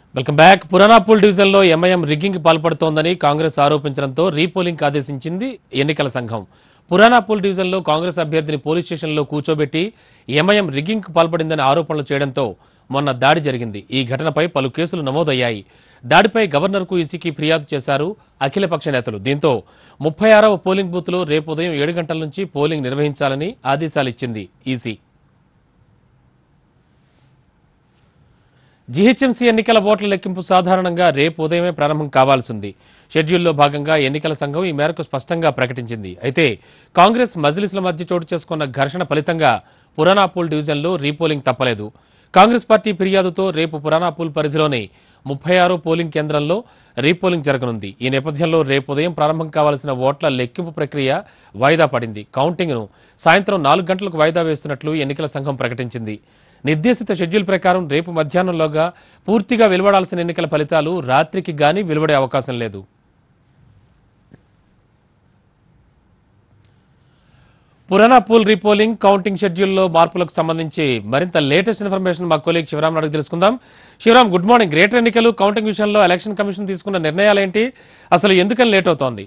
welcome back Puranapul డివిజన్లో MIM rigging పాల్పడుతోందని కాంగ్రెస్ ఆరోపించడంతో రీపోలింగ్ ఆదేశించింది ఎన్నికల సంఘం పురానాపూల్ డివిజన్లో కాంగ్రెస్ అభ్యర్థిని పోలీస్ స్టేషన్లో కూర్చోబెట్టి ఎంఐఎం రిగ్గింగ్ పాల్పడిందని ఆరోపణలు చేయడంతో మొన్న దాడి జరిగింది ఈ ఘటనపై పలు కేసులు నమోదయ్యాయి దాడిపై గవర్నర్కు ఈసీకి ఫిర్యాదు చేశారు అఖిలపక్ష నేతలు దీంతో ముప్పై ఆరవ పోలింగ్ బూత్లో రేపు ఉదయం ఏడు గంటల నుంచి పోలింగ్ నిర్వహించాలని ఆదేశాలిచ్చింది ఈసీ జీహెచ్ఎంసీ ఎన్నికల ఓట్ల లెక్కింపు సాధారణంగా రేపు ఉదయమే ప్రారంభం కావాల్సింది షెడ్యూల్లో భాగంగా ఎన్నికల సంఘం ఈ మేరకు స్పష్టంగా ప్రకటించింది అయితే కాంగ్రెస్ మజ్లిస్ల మధ్య చోటు చేసుకున్న ఘర్షణ ఫలితంగా పురానాపూల్ డివిజన్లో రీపోలింగ్ తప్పలేదు కాంగ్రెస్ పార్టీ ఫిర్యాదుతో రేపు పురానాపూల్ పరిధిలోని ముప్పై ఆరో పోలింగ్ కేంద్రంలో రీపోలింగ్ జరగనుంది ఈ నేపథ్యంలో రేపు ఉదయం ప్రారంభం కావాల్సిన ఓట్ల లెక్కింపు ప్రక్రియ వాయిదా పడింది కౌంటింగ్ను సాయంత్రం నాలుగు గంటలకు వాయిదా వేస్తున్నట్లు ఎన్నికల సంఘం ప్రకటించింది నిర్దేశిత షెడ్యూల్ ప్రకారం రేపు మధ్యాహ్నంలోగా పూర్తిగా వెలువడాల్సిన ఎన్నికల ఫలితాలు రాత్రికి గానీ వెలువడే అవకాశం లేదు పురాణా పూల్ రీపోలింగ్ కౌంటింగ్ షెడ్యూల్లో మార్పులకు సంబంధించి మరింత లేటెస్ట్ ఇన్ఫర్మేషన్ మా కొలీగ్ శివరాం అడిగి తెలుసుకుందాం శివరాం గుడ్ మార్నింగ్ గ్రేటర్ ఎన్నికలు కౌంటింగ్ విషయంలో ఎలక్షన్ కమిషన్ తీసుకున్న నిర్ణయాలు ఏంటి అసలు ఎందుకని లేట్ అవుతోంది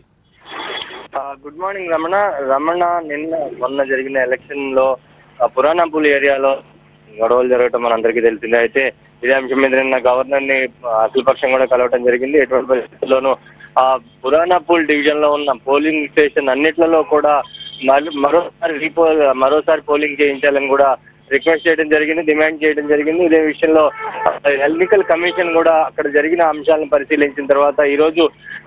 ఆ, గుడ్ మార్నింగ్ రమణ రమణ నిన్న మొన్న జరిగిన ఎలక్షన్ లో ఆ, పురాణాపూల్ ఏరియాలో గొడవలు జరగటం మనందరికీ తెలిసిందే అయితే ఇదే అంశం మీద నిన్న గవర్నర్ ని అఖిలపక్షం కూడా కలవటం జరిగింది ఎటువంటి పరిస్థితుల్లోనూ ఆ పురాణాపూల్ డివిజన్ లో ఉన్న పోలింగ్ స్టేషన్ అన్నిట్లలో కూడా మరో- మరోసారి రీపో మరోసారి పోలింగ్ చేయించాలని కూడా రిక్వెస్ట్ చేయడం జరిగింది డిమాండ్ చేయడం జరిగింది ఇదే విషయంలో ఆ, ఎన్నికల కమిషన్ కూడా అక్కడ జరిగిన అంశాలను పరిశీలించిన తర్వాత ఈ రోజు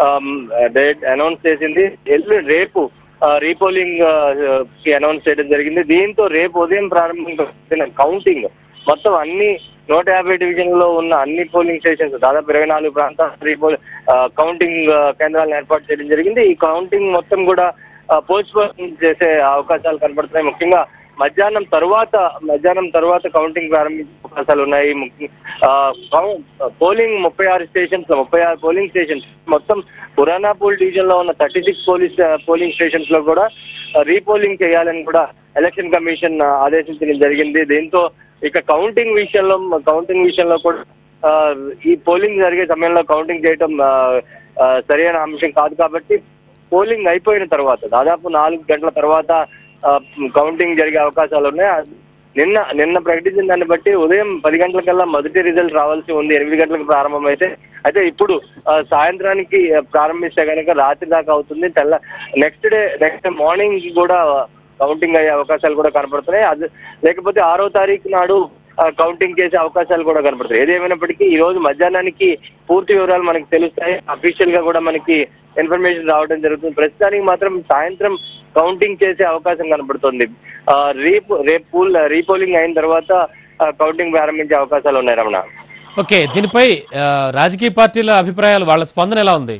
డేట్ అనౌన్స్ చేసింది ఎల్లు రేపు ఆ, రీపోలింగ్ ఆ, కి అనౌన్స్ చేయడం జరిగింది దీంతో రేపు ఉదయం ప్రారంభించిన కౌంటింగ్ మొత్తం అన్ని నూట యాభై డివిజన్ లో ఉన్న అన్ని పోలింగ్ స్టేషన్స్ దాదాపు ఇరవై నాలుగు ప్రాంతాల రీపోల్ ఆ, కౌంటింగ్ ఆ, కేంద్రాలను ఏర్పాటు చేయడం జరిగింది ఈ కౌంటింగ్ మొత్తం కూడా పోస్ట్ పోన్ చేసే అవకాశాలు కనబడుతున్నాయి ముఖ్యంగా మధ్యాహ్నం తర్వాత మధ్యాహ్నం తర్వాత కౌంటింగ్ ప్రారంభించే అవకాశాలు ఉన్నాయి ముఖ్య- ఆ, కౌ- పోలింగ్ ముప్పై ఆరు స్టేషన్స్ లో ముప్పై ఆరు పోలింగ్ స్టేషన్స్ మొత్తం పురాణాపూల్ డివిజన్ లో ఉన్న థర్టీ సిక్స్ పోలీస్ ఆ, పోలింగ్ స్టేషన్స్ లో కూడా ఆ, రీపోలింగ్ చేయాలని కూడా ఎలక్షన్ కమిషన్ ఆ, ఆదేశించడం జరిగింది దీంతో ఇక కౌంటింగ్ విషయంలో కౌంటింగ్ విషయంలో కూడా ఆ, ఈ పోలింగ్ జరిగే సమయంలో కౌంటింగ్ చేయటం ఆ, ఆ, సరైన అంశం కాదు కాబట్టి పోలింగ్ అయిపోయిన తర్వాత దాదాపు నాలుగు గంటల తర్వాత ఆ, కౌంటింగ్ జరిగే అవకాశాలు ఉన్నాయి అది నిన్న నిన్న ప్రకటించిన దాన్ని బట్టి ఉదయం పది గంటలకల్లా మొదటి రిజల్ట్ రావాల్సి ఉంది ఎనిమిది గంటలకు ప్రారంభమైతే అయితే ఇప్పుడు ఆ, సాయంత్రానికి ఆ, ప్రారంభిస్తే కనుక రాత్రి దాకా అవుతుంది తెల్ల నెక్స్ట్ డే నెక్స్ట్ మార్నింగ్ కూడా కౌంటింగ్ అయ్యే అవకాశాలు కూడా కనపడుతున్నాయి అది లేకపోతే ఆరో తారీఖు నాడు ఆ, కౌంటింగ్ చేసే అవకాశాలు కూడా కనపడతాయి ఏదేమైనప్పటికీ ఈ రోజు మధ్యాహ్నానికి పూర్తి వివరాలు మనకి తెలుస్తాయి అఫీషియల్ గా కూడా మనకి ఇన్ఫర్మేషన్ రావడం జరుగుతుంది ప్రస్తుతానికి మాత్రం సాయంత్రం కౌంటింగ్ చేసే అవకాశం కనపడుతుంది ఆ, రేపు రేపు పూల్ రీపోలింగ్ అయిన తర్వాత ఆ, కౌంటింగ్ ప్రారంభించే అవకాశాలు ఉన్నాయి రమణ ఓకే దీనిపై ఆ, రాజకీయ పార్టీల అభిప్రాయాలు వాళ్ళ స్పందన ఎలా ఉంది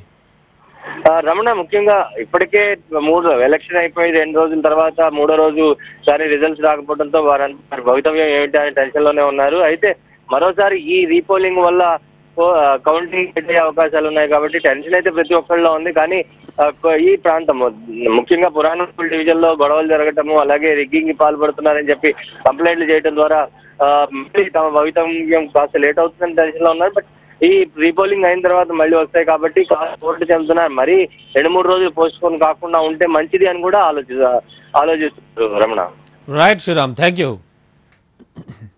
ఆ, రమణ ముఖ్యంగా ఇప్పటికే మూడు ఎలక్షన్ అయిపోయి రెండు రోజుల తర్వాత మూడో రోజు సరే రిజల్ట్స్ రాకపోవడంతో వారి వారి భవితవ్యం ఏమిటి అనే టెన్షన్ లోనే ఉన్నారు అయితే మరోసారి ఈ రీపోలింగ్ వల్ల ఓ, ఆ, కౌంటింగ్ పెట్టే అవకాశాలు ఉన్నాయి కాబట్టి టెన్షన్ అయితే ప్రతి ఒక్కళ్ళలో ఉంది కానీ ఆ, కొ- ఈ ప్రాంతం ముఖ్యంగా పురాణపూల్ డివిజన్ లో గొడవలు జరగటము అలాగే రిగ్గింగ్ కి పాల్పడుతున్నారని చెప్పి కంప్లైంట్లు చేయడం ద్వారా ఆ, మళ్ళీ తమ భవితవ్యం కాస్త లేట్ అవుతుందని టెన్షన్ లో ఉన్నారు బట్ ఈ రీపోలింగ్ అయిన తర్వాత మళ్ళీ వస్తాయి కాబట్టి కాస్త ఓట్లు చెందుతున్నారు మరి రెండు మూడు రోజులు పోస్ట్ పోన్ కాకుండా ఉంటే మంచిది అని కూడా ఆలోచి ఆలోచిస్తున్నారు Ramana right Sriram thank you